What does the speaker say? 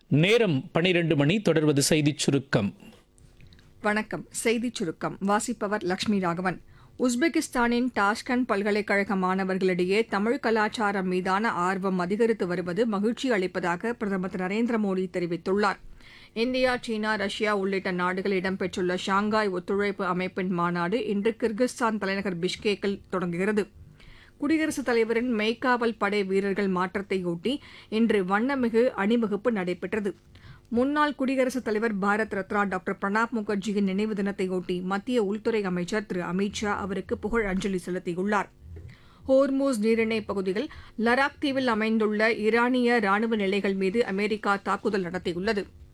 நேரம் பனிரெண்டு மணி தொடர்வது செய்திச் சுருக்கம் வணக்கம் செய்திச் சுருக்கம் வாசிப்பவர் லட்சுமி ராகவன் உஸ்பெகிஸ்தானின் டாஷ்கண்ட் பல்கலைக்கழக மாணவர்களிடையே தமிழ் கலாச்சாரம் மீதான ஆர்வம் அதிகரித்து வருவது மகிழ்ச்சி அளிப்பதாக பிரதமர் திரு நரேந்திர மோடி தெரிவித்துள்ளார் இந்தியா சீனா ரஷ்யா உள்ளிட்ட நாடுகள் இடம்பெற்றுள்ள ஷாங்காய் ஒத்துழைப்பு அமைப்பின் மாநாடு இன்று கிர்கிஸ்தான் தலைநகர் பிஷ்கேக்கில் தொடங்குகிறது குடியரசுத் தலைவரின் மெய்க்காவல் படை வீரர்கள் மாற்றத்தையொட்டி இன்று வண்ணமிகு அணிவகுப்பு நடைபெற்றது முன்னாள் குடியரசுத் தலைவர் பாரத் ரத்னா டாக்டர் பிரணாப் முகர்ஜியின் நினைவு தினத்தையொட்டி மத்திய உள்துறை அமைச்சர் திரு அமித் ஷா அவருக்கு புகழ் அஞ்சலி செலுத்தியுள்ளார் ஹோர்மூஸ் நீரிணை பகுதியில் லடாக் தீவில் அமைந்துள்ள ஈரானிய ராணுவ நிலைகள் மீது அமெரிக்கா தாக்குதல் நடத்தியுள்ளது